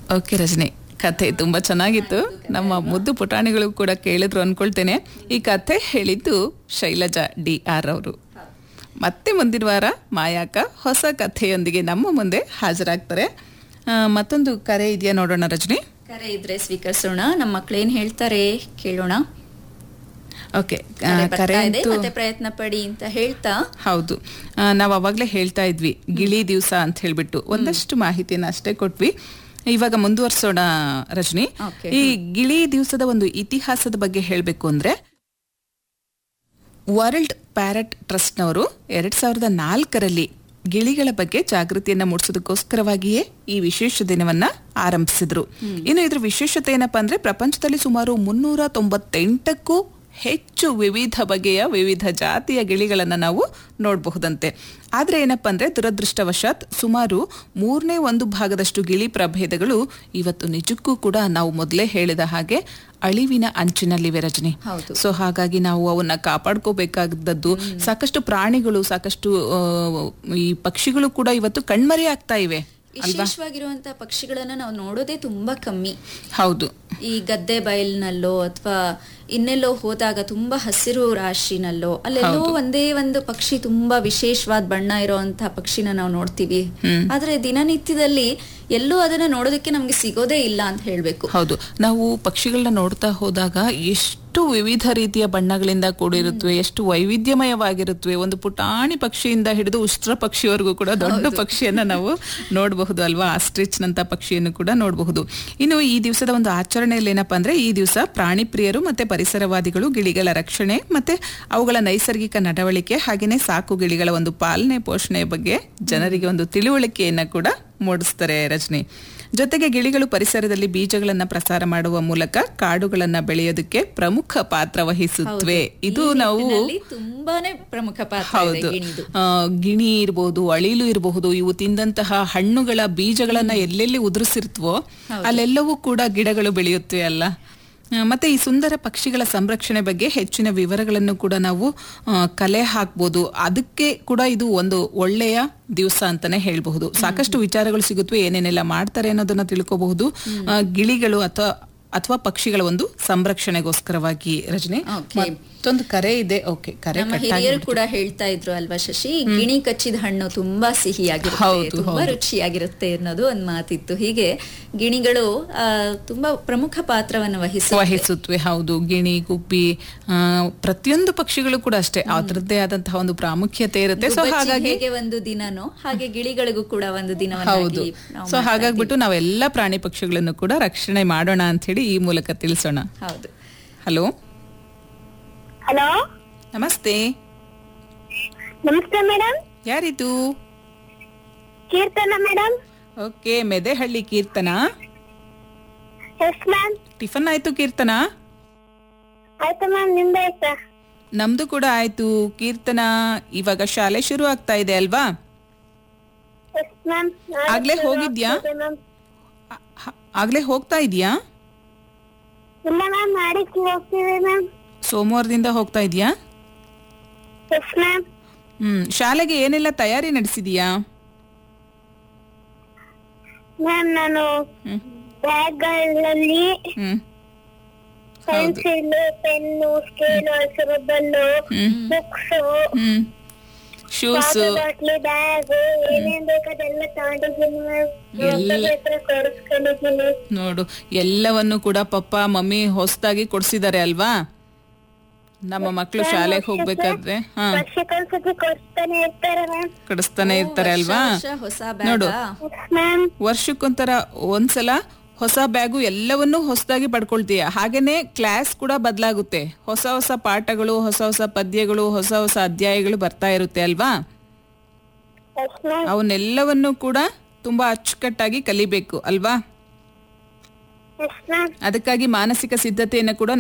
Okay Rajani ಕಥೆ ತುಂಬಾ ಚೆನ್ನಾಗಿತ್ತು ನಮ್ಮ ಮುದ್ದು ಪುಟಾಣಿಗಳು ಕೂಡ ಕೇಳಿದ್ರು ಅನ್ಕೊಳ್ತೇನೆ ಈ ಕಥೆ ಹೇಳಿದ್ದು ಶೈಲಜಾ ಡಿ ಆರ್ ಅವರು ಮತ್ತೆ ಮುಂದಿನ ವಾರ ಮಾಯಾಕ ಹೊಸ ಕಥೆಯೊಂದಿಗೆ ನಮ್ಮ ಮುಂದೆ ಹಾಜರಾಗ್ತಾರೆ ಆ, ಮತ್ತೊಂದು ಕರೆ ಇದೆಯಾ ನೋಡೋಣ ರಜನಿ ಕರೆ ಇದ್ರೆ ಸ್ವೀಕರಿಸೋಣ ನಮ್ಮ ಮಕ್ಳೇನ್ ಹೇಳ್ತಾರೆ ಕೇಳೋಣ ಓಕೆ ಆ, ಕರೆ ಬರ್ತಾ ಕರೆ ಇದೆ ಅಂತೂ ಮತ್ತೆ ಪ್ರಯತ್ನ ಪಡಿ ಅಂತ ಹೇಳ್ತಾ ಹೌದು ಆ, ನಾವು ಅವಾಗಲೇ ಹೇಳ್ತಾ ಇದ್ವಿ ಗಿಳಿ ದಿವಸ ಅಂತ ಹೇಳ್ಬಿಟ್ಟು ಒಂದಷ್ಟು ಮಾಹಿತಿನ ಅಷ್ಟೇ ಕೊಟ್ವಿ ಇವಾಗ ಮುಂದುವರ್ಸೋಣ ರಜನಿ Okay. ಈ ಗಿಳಿ ದಿವಸದ ಒಂದು ಇತಿಹಾಸದ ಬಗ್ಗೆ ಹೇಳಬೇಕು ಅಂದ್ರೆ ವರ್ಲ್ಡ್ ಪ್ಯಾರಟ್ ಟ್ರಸ್ಟ್ನವರು ಎರಡ್ ಸಾವಿರದ ನಾಲ್ಕರಲ್ಲಿ ಗಿಳಿಗಳ ಬಗ್ಗೆ ಜಾಗೃತಿಯನ್ನ ಮೂಡಿಸೋದಕ್ಕೋಸ್ಕರವಾಗಿಯೇ ಈ ವಿಶೇಷ ದಿನವನ್ನ ಆರಂಭಿಸಿದ್ರು ಇನ್ನು ಇದ್ರ ವಿಶೇಷತೆ ಏನಪ್ಪಾ ಅಂದ್ರೆ ಪ್ರಪಂಚದಲ್ಲಿ ಸುಮಾರು ಮುನ್ನೂರ ತೊಂಬತ್ತೆಂಟಕ್ಕೂ ಹೆಚ್ಚು ವಿವಿಧ ಬಗೆಯ ವಿವಿಧ ಜಾತಿಯ ಗಿಳಿಗಳನ್ನ ನಾವು ನೋಡಬಹುದಂತೆ ಆದ್ರೆ ಏನಪ್ಪಾ ಅಂದ್ರೆ ದುರದೃಷ್ಟವಶಾತ್ ಸುಮಾರು ಮೂರನೇ ಒಂದು ಭಾಗದಷ್ಟು ಗಿಳಿ ಪ್ರಭೇದಗಳು ಇವತ್ತು ನಿಜಕ್ಕೂ ಕೂಡ ನಾವು ಮೊದಲೇ ಹೇಳಿದ ಹಾಗೆ ಅಳಿವಿನ ಅಂಚಿನಲ್ಲಿವೆ ರಜನಿ ಹೌದು. ಸೊ ಹಾಗಾಗಿ ನಾವು ಅವನ್ನ ಕಾಪಾಡ್ಕೋಬೇಕಾದದ್ದು ಸಾಕಷ್ಟು ಪ್ರಾಣಿಗಳು ಸಾಕಷ್ಟು ಆ, ಈ ಪಕ್ಷಿಗಳು ಕೂಡ ಇವತ್ತು ಕಣ್ಮರೆ ಆಗ್ತಾ ಇವೆ ವಿಶೇಷವಾಗಿರುವಂತಹ ಪಕ್ಷಿಗಳನ್ನ ನಾವು ನೋಡೋದೇ ತುಂಬಾ ಕಮ್ಮಿ ಹೌದು ಈ ಗದ್ದೆ ಬಯಲಿನಲ್ಲೋ ಅಥವಾ ಇನ್ನೆಲ್ಲೋ ಹೋದಾಗ ತುಂಬಾ ಹಸಿರು ರಾಶಿನಲ್ಲೋ ಅಲ್ಲೆಲ್ಲೋ ಒಂದೇ ಒಂದು ಪಕ್ಷಿ ತುಂಬಾ ವಿಶೇಷವಾದ ಬಣ್ಣ ಇರೋಂತಹ ಪಕ್ಷಿನ ನಾವು ನೋಡ್ತೀವಿ ಆದ್ರೆ ದಿನನಿತ್ಯದಲ್ಲಿ ಎಲ್ಲೂ ಅದನ್ನ ನೋಡೋದಕ್ಕೆ ನಮ್ಗೆ ಸಿಗೋದೇ ಇಲ್ಲ ಅಂತ ಹೇಳ್ಬೇಕು ಹೌದು ನಾವು ಪಕ್ಷಿಗಳನ್ನ ನೋಡ್ತಾ ಹೋದಾಗ ಎಷ್ಟು ವಿವಿಧ ರೀತಿಯ ಬಣ್ಣಗಳಿಂದ ಕೂಡಿರುತ್ತವೆ ಎಷ್ಟು ವೈವಿಧ್ಯಮಯವಾಗಿರುತ್ತವೆ ಒಂದು ಪುಟಾಣಿ ಪಕ್ಷಿಯಿಂದ ಹಿಡಿದು ಉಷ್ಟ್ರ ಪಕ್ಷಿವರೆಗೂ ಕೂಡ ದೊಡ್ಡ ಪಕ್ಷಿಯನ್ನ ನಾವು ನೋಡಬಹುದು ಅಲ್ವಾ ಆಸ್ಟ್ರಿಚ್ ನಂತ ಪಕ್ಷಿಯನ್ನು ಕೂಡ ನೋಡಬಹುದು ಇನ್ನು ಈ ದಿವಸದ ಒಂದು ಆಚರಣೆಯಲ್ಲಿ ಏನಪ್ಪಾ ಅಂದ್ರೆ ಈ ದಿವಸ ಪ್ರಾಣಿ ಪ್ರಿಯರು ಮತ್ತೆ ಪರಿಸರವಾದಿಗಳು ಗಿಳಿಗಳ ರಕ್ಷಣೆ ಮತ್ತೆ ಅವುಗಳ ನೈಸರ್ಗಿಕ ನಡವಳಿಕೆ ಹಾಗೇನೆ ಸಾಕು ಗಿಳಿಗಳ ಒಂದು ಪಾಲನೆ ಪೋಷಣೆಯ ಬಗ್ಗೆ ಜನರಿಗೆ ಒಂದು ತಿಳುವಳಿಕೆಯನ್ನ ಕೂಡ ಮೂಡಿಸ್ತಾರೆ ರಜನಿ ಜೊತೆಗೆ ಗಿಳಿಗಳು ಪರಿಸರದಲ್ಲಿ ಬೀಜಗಳನ್ನ ಪ್ರಸಾರ ಮಾಡುವ ಮೂಲಕ ಕಾಡುಗಳನ್ನ ಬೆಳೆಯೋದಕ್ಕೆ ಪ್ರಮುಖ ಪಾತ್ರ ವಹಿಸುತ್ತವೆ ಇದು ಈ ನಾವು ನಿಟ್ಟಿನಲ್ಲಿ ತುಂಬಾನೇ ಪ್ರಮುಖ ಪಾತ್ರ ಇದೆ ಹೌದು ಗಿಣಿದು ಆ, ಗಿಣಿ ಇರಬಹುದು ಅಳಿಲು ಇರಬಹುದು ಇವು ತಿಂದಂತಹ ಹಣ್ಣುಗಳ ಬೀಜಗಳನ್ನ ಎಲ್ಲೆಲ್ಲಿ ಉದುರಿಸಿರ್ತವೋ ಅಲ್ಲೆಲ್ಲವೂ ಕೂಡ ಗಿಡಗಳು ಬೆಳೆಯುತ್ತವೆ ಅಲ್ಲ ಆ, ಮತ್ತೆ ಈ ಸುಂದರ ಪಕ್ಷಿಗಳ ಸಂರಕ್ಷಣೆ ಬಗ್ಗೆ ಹೆಚ್ಚಿನ ವಿವರಗಳನ್ನು ಕೂಡ ನಾವು ಆ, ಕಲೆ ಹಾಕ್ಬೋದು ಅದಕ್ಕೆ ಕೂಡ ಇದು ಒಂದು ಒಳ್ಳೆಯ ದಿವಸ ಅಂತಾನೆ ಹೇಳ್ಬಹುದು ಸಾಕಷ್ಟು ವಿಚಾರಗಳು ಸಿಗುತ್ತವೆ ಏನೇನೆಲ್ಲ ಮಾಡ್ತಾರೆ ಅನ್ನೋದನ್ನ ತಿಳ್ಕೋಬಹುದು ಆ, ಗಿಳಿಗಳು ಅಥವಾ ಅಥವಾ ಪಕ್ಷಿಗಳ ಒಂದು ಸಂರಕ್ಷಣೆಗೋಸ್ಕರವಾಗಿ ರಜನಿ Okay. ಮತ್ತೊಂದು ಕರೆ ಇದೆ ಓಕೆ ಕರೆ ನಮ್ಮ ಕಟ್ಟಾಗಿ ಹಿರಿಯರು ಕೂಡ ಹೇಳ್ತಾ ಇದ್ರು ಅಲ್ವಾ ಶಶಿ ಗಿಣಿ ಕಚ್ಚಿದ ಹಣ್ಣು ತುಂಬಾ ಸಿಹಿಯಾಗಿರುತ್ತೆ ಹೌದು, ತುಂಬಾ ರುಚಿಯಾಗಿರುತ್ತೆ ಅನ್ನೋದು ಒಂದ್ ಮಾತಿತ್ತು ಹೀಗೆ ಗಿಣಿಗಳು ಆ, ತುಂಬಾ ಪ್ರಮುಖ ಪಾತ್ರವನ್ನು ವಹಿಸುತ್ತೆ ವಹಿಸುತ್ತವೆ ಹೌದು ಗಿಣಿ ಗುಬ್ಬಿ ಆ, ಪ್ರತಿಯೊಂದು ಪಕ್ಷಿಗಳು ಕೂಡ ಅಷ್ಟೇ ಅದರದ್ದೇ ಆದಂತಹ ಒಂದು ಪ್ರಾಮುಖ್ಯತೆ ಇರುತ್ತೆ ಸೊ ಗುಬ್ಬಚ್ಚಿ ಹಾಗಾಗಿ ಹೇಗೆ ಒಂದು ದಿನನೋ ಹಾಗೆ ಗಿಳಿಗಳಿಗೂ ಕೂಡ ಒಂದು ಹೌದು ದಿನವನ್ನಾಗಿ ನಾವು ಸೊ ಮಾಡ್ತಾ ಹಾಗಾಗ್ಬಿಟ್ಟು ನಾವೆಲ್ಲ ಪ್ರಾಣಿ ಪಕ್ಷಿಗಳನ್ನು ಕೂಡ ರಕ್ಷಣೆ ಮಾಡೋಣ ಅಂತ ಹೇಳಿ ಈ ಮೂಲಕ ತಿಳಿಸೋಣ ಇದ್ದೀವಿ. ಹೌದು ಹಲೋ ಹಲೋ ನಮಸ್ತೆ ನಮಸ್ತೆ ಮೇಡಮ್ ಯಾರಿದು Keerthana madam okay Medehalli Keerthana yes ma'am tiffin ಆಯ್ತು ಕೀರ್ತನ ಆಯ್ತು ಮ್ಯಾಮ್ ನಿಮ್ದು ಆಯ್ತಾ ನಮ್ದು ಕೂಡ ಆಯ್ತು ಕೀರ್ತನ ಇವಾಗ ಶಾಲೆ ಶುರು ಆಗ್ತಾ ಇದೆ ಅಲ್ವಾ ಎಸ್ ಮ್ಯಾಮ್ ಆಗ್ಲೇ ಹೋಗಿದ್ಯಾ? ಮ್ಯಾಮ್ ಆ- ಹ- ಆಗ್ಲೇ ಹೋಗ್ತಾ ಇದೀಯಾ ಇಲ್ಲ ಮ್ಯಾಮ್ ನಾಡಿದ್ದು ಹೋಗ್ತೀವಿ ಮ್ಯಾಮ್ ಸೋಮವಾರದಿಂದ ಹೋಗ್ತಾ ಇದೀಯಾ ಎಸ್ ಮ್ಯಾಮ್ ಹ್ಮ್ ಶಾಲೆಗೆ ಏನೆಲ್ಲ ತಯಾರಿ ನಡೆಸಿದೀಯಾ ಮ್ಯಾಮ್ ನಾನು ಹ್ಮ್ ಬ್ಯಾಗ್ಗಳಲ್ಲಿ ಹ್ಮ್ ಪೆನ್ಸಿಲ್ ಪೆನ್ನು ಸ್ಕೇಲ್ ರಬ್ಬಲ್ಲು ಬುಕ್ಸ್ ಹ್ಮ್ ಶೂಸ್ ಬಾಟ್ಲಿ ಬ್ಯಾಗ್ ಏನೇನ್ ಬೇಕಾದೆಲ್ಲ ತಗೊಂಡಿದ್ದೀನಿ ಮ್ಯಾಮ್ ಎಲ್ಲ- ಹತ್ರ ಕೊಡಿಸ್ಕೊಂಡಿದ್ದೀನಿ ನೋಡು ಎಲ್ಲವನ್ನು ಕೂಡ ಪಪ್ಪ ಮಮ್ಮಿ ಹೊಸದಾಗಿ ಕೊಡ್ಸಿದ್ದಾರೆ ಅಲ್ವಾ ನಮ್ಮ ಮಕ್ಕಳು ಶಾಲೆಗೆ ಹೋಗ್ಬೇಕಾದ್ರೆ ಹಾ ವರ್ಷಕ್ಕೊಂದ್ಸತಿ ಕೊಡಿಸ್ತಾನೆ ಇರ್ತಾರೆ ಮ್ಯಾಮ್ ಕಡಿಸ್ತಾನೆ ಇರ್ತಾರೆ ಅಲ್ವಾ ವರ್ಷ ಹೊಸ ನೋಡು. ಬ್ಯಾಗ ಎಸ್ ಮ್ಯಾಮ್ ವರ್ಷಕ್ಕೊಂಥರ ಒಂದ್ಸಲ ಹೊಸ ಬ್ಯಾಗು ಎಲ್ಲವನ್ನೂ ಹೊಸದಾಗಿ ಪಡ್ಕೊಳ್ತೀಯ ಹಾಗೇನೆ ಕ್ಲಾಸ್ ಕೂಡ ಬದಲಾಗುತ್ತೆ ಹೊಸ ಹೊಸ ಪಾಠಗಳು ಹೊಸ ಹೊಸ ಪದ್ಯಗಳು ಹೊಸ ಹೊಸ ಅಧ್ಯಾಯಗಳು ಬರ್ತಾ ಇರುತ್ತೆ ಅಲ್ವಾ ಎಸ್ ಮ್ಯಾಮ್ ಅವನ್ನೆಲ್ಲವನ್ನು ಕೂಡ ತುಂಬಾ ಅಚ್ಚುಕಟ್ಟಾಗಿ ಕಲಿಬೇಕು ಅಲ್ವಾ ಎಸ್ ಮ್ಯಾಮ್ ಅದಕ್ಕಾಗಿ ಮಾನಸಿಕ ಸಿದ್ಧತೆಯನ್ನು ಕೂಡ